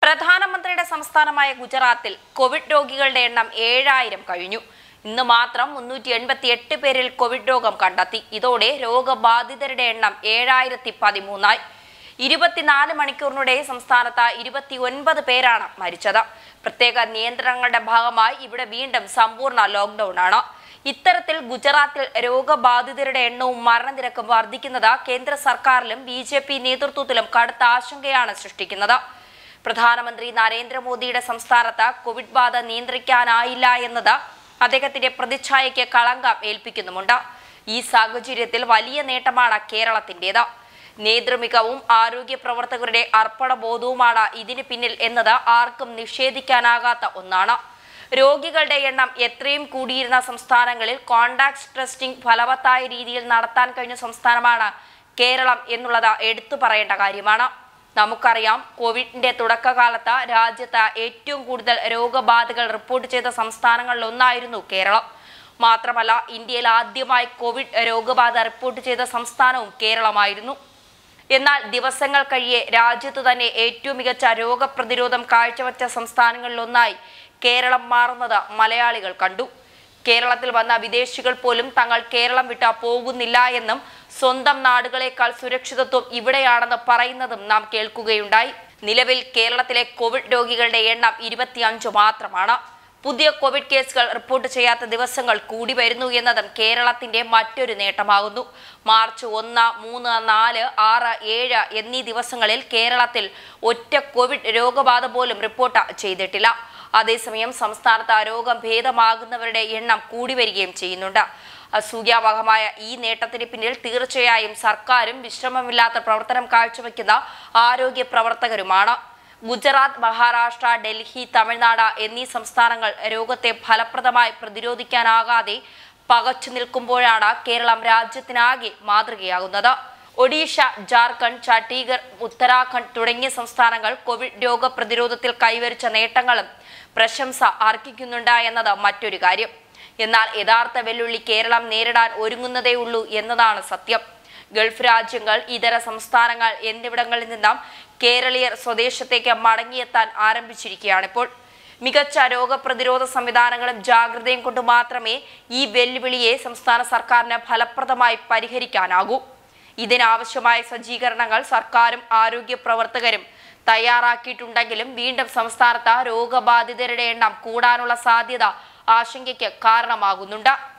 പ്രധാനമന്ത്രിയുടെ സംസ്ഥാനമായ ഗുജറാത്തിൽ കോവിഡ് രോഗികളുടെ എണ്ണം ഏഴായിരം കഴിഞ്ഞു ഇന്ന് മാത്രം മുന്നൂറ്റി എൺപത്തി എട്ട് പേരിൽ കോവിഡ് രോഗം കണ്ടെത്തി ഇതോടെ രോഗബാധിതരുടെ എണ്ണം ഏഴായിരത്തി പതിമൂന്നായി ഇരുപത്തിനാല് മണിക്കൂറിനിടെ സംസ്ഥാനത്ത് ഇരുപത്തി ഒൻപത് പേരാണ് മരിച്ചത് പ്രത്യേക നിയന്ത്രണങ്ങളുടെ ഭാഗമായി ഇവിടെ വീണ്ടും സമ്പൂർണ്ണ ലോക്ക്ഡൌൺ ആണ് ഇത്തരത്തിൽ ഗുജറാത്തിൽ രോഗബാധിതരുടെ എണ്ണവും മരണനിരക്കും വർദ്ധിക്കുന്നത് കേന്ദ്ര സർക്കാരിലും ബി ജെ പി നേതൃത്വത്തിലും കടുത്ത ആശങ്കയാണ് സൃഷ്ടിക്കുന്നത് പ്രധാനമന്ത്രി നരേന്ദ്രമോദിയുടെ സംസ്ഥാനത്ത് കോവിഡ് ബാധ നിയന്ത്രിക്കാനായില്ല എന്നത് അദ്ദേഹത്തിന്റെ പ്രതിച്ഛായയ്ക്ക് കളങ്കം ഏൽപ്പിക്കുന്നുമുണ്ട് ഈ സാഹചര്യത്തിൽ വലിയ നേട്ടമാണ് കേരളത്തിന്റേത് നേതൃമികവും ആരോഗ്യ പ്രവർത്തകരുടെ അർപ്പണബോധവുമാണ് ഇതിന് പിന്നിൽ എന്നത് ആർക്കും നിഷേധിക്കാനാകാത്ത ഒന്നാണ് രോഗികളുടെ എണ്ണം എത്രയും കൂടിയിരുന്ന സംസ്ഥാനങ്ങളിൽ കോണ്ടാക്ട് ടെസ്റ്റിംഗ് ഫലവത്തായ രീതിയിൽ നടത്താൻ കഴിഞ്ഞ സംസ്ഥാനമാണ് കേരളം എന്നുള്ളത് എടുത്തു പറയേണ്ട കാര്യമാണ് നമുക്കറിയാം കോവിഡിന്റെ തുടക്കകാലത്ത് രാജ്യത്ത് ഏറ്റവും കൂടുതൽ രോഗബാധകൾ റിപ്പോർട്ട് ചെയ്ത സംസ്ഥാനങ്ങളിലൊന്നായിരുന്നു കേരളം മാത്രമല്ല ഇന്ത്യയിൽ ആദ്യമായി കോവിഡ് രോഗബാധ റിപ്പോർട്ട് ചെയ്ത സംസ്ഥാനവും കേരളമായിരുന്നു എന്നാൽ ദിവസങ്ങൾ കഴിയെ രാജ്യത്തു തന്നെ ഏറ്റവും മികച്ച രോഗപ്രതിരോധം കാഴ്ചവെച്ച സംസ്ഥാനങ്ങളിലൊന്നായി കേരളം മാറുന്നത് മലയാളികൾ കണ്ടു കേരളത്തിൽ വന്ന വിദേശികൾ പോലും തങ്ങൾ കേരളം വിട്ട പോകുന്നില്ല എന്നും സ്വന്തം നാടുകളെക്കാൾ സുരക്ഷിതത്വം ഇവിടെയാണെന്ന് പറയുന്നതും നാം കേൾക്കുകയുണ്ടായി നിലവിൽ കേരളത്തിലെ കോവിഡ് രോഗികളുടെ എണ്ണം ഇരുപത്തിയഞ്ച് മാത്രമാണ് പുതിയ കോവിഡ് കേസുകൾ റിപ്പോർട്ട് ചെയ്യാത്ത ദിവസങ്ങൾ കൂടി വരുന്നു എന്നതും കേരളത്തിന്റെ മറ്റൊരു നേട്ടമാകുന്നു മാർച്ച് ഒന്ന് മൂന്ന് നാല് ആറ് ഏഴ് എന്നീ ദിവസങ്ങളിൽ കേരളത്തിൽ ഒറ്റ കോവിഡ് രോഗബാധ പോലും റിപ്പോർട്ട് ചെയ്തിട്ടില്ല അതേസമയം സംസ്ഥാനത്ത് രോഗം ഭേദമാകുന്നവരുടെ എണ്ണം കൂടി വരികയും ചെയ്യുന്നുണ്ട് അസൂയാവഹമായ ഈ നേട്ടത്തിന് പിന്നിൽ തീർച്ചയായും സർക്കാരും വിശ്രമമില്ലാത്ത പ്രവർത്തനം കാഴ്ചവെക്കുന്ന ആരോഗ്യ പ്രവർത്തകരുമാണ് ഗുജറാത്ത് മഹാരാഷ്ട്ര ഡൽഹി തമിഴ്നാട് എന്നീ സംസ്ഥാനങ്ങൾ രോഗത്തെ ഫലപ്രദമായി പ്രതിരോധിക്കാനാകാതെ പകച്ചു നിൽക്കുമ്പോഴാണ് കേരളം രാജ്യത്തിനാകെ മാതൃകയാകുന്നത് ഒഡീഷ ജാർഖണ്ഡ് ഛത്തീഗഡ് ഉത്തരാഖണ്ഡ് തുടങ്ങിയ സംസ്ഥാനങ്ങൾ കോവിഡ് രോഗപ്രതിരോധത്തിൽ കൈവരിച്ച നേട്ടങ്ങളും പ്രശംസ അർഹിക്കുന്നുണ്ട് എന്നത് മറ്റൊരു കാര്യം എന്നാൽ യഥാർത്ഥ വെല്ലുവിളി കേരളം നേരിടാൻ ഒരുങ്ങുന്നതേയുള്ളൂ എന്നതാണ് സത്യം ഗൾഫ് രാജ്യങ്ങൾ ഇതര സംസ്ഥാനങ്ങൾ എന്നിവിടങ്ങളിൽ നിന്നും കേരളീയർ സ്വദേശത്തേക്ക് മടങ്ങിയെത്താൻ ആരംഭിച്ചിരിക്കുകയാണിപ്പോൾ മികച്ച രോഗപ്രതിരോധ സംവിധാനങ്ങളും ജാഗ്രതയും കൊണ്ട് മാത്രമേ ഈ വെല്ലുവിളിയെ സംസ്ഥാന സർക്കാരിന് ഫലപ്രദമായി പരിഹരിക്കാനാകൂ ഇതിനാവശ്യമായ സജ്ജീകരണങ്ങൾ സർക്കാരും ആരോഗ്യ പ്രവർത്തകരും തയ്യാറാക്കിയിട്ടുണ്ടെങ്കിലും വീണ്ടും സംസ്ഥാനത്ത് രോഗബാധിതരുടെ എണ്ണം കൂടാനുള്ള സാധ്യത ആശങ്കയ്ക്ക് കാരണമാകുന്നുണ്ട്